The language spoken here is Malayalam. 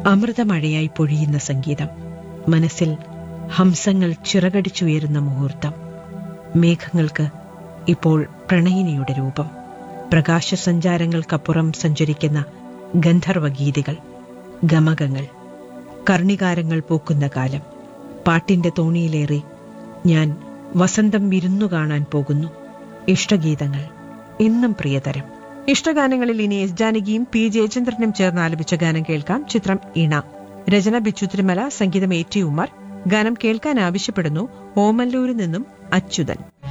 അമൃതമഴയായി പൊഴിയുന്ന സംഗീതം മനസ്സിൽ ഹംസങ്ങൾ ചിറകടിച്ചുയരുന്ന മുഹൂർത്തം മേഘങ്ങൾക്ക് ഇപ്പോൾ പ്രണയിനിയുടെ രൂപം പ്രകാശസഞ്ചാരങ്ങൾക്കപ്പുറം സഞ്ചരിക്കുന്ന ഗന്ധർവഗീതികൾ ഗമകങ്ങൾ കർണികാരങ്ങൾ പൂക്കുന്ന കാലം പാട്ടിന്റെ തോണിയിലേറി ഞാൻ വസന്തം വിരുന്നു കാണാൻ പോകുന്നു ഇഷ്ടഗീതങ്ങൾ എന്നും പ്രിയതരം ഇഷ്ടഗാനങ്ങളിൽ ഇനി എസ് ജാനകിയും പി ജയചന്ദ്രനും ചേർന്ന് ആലപിച്ച ഗാനം കേൾക്കാം ചിത്രം ഇണ രചന ബിച്ചു തിരുമല സംഗീതം എ ടി ഉമ്മർ ഗാനം കേൾക്കാൻ ആവശ്യപ്പെടുന്നു ഓമല്ലൂരിൽ നിന്നും അച്യുതൻ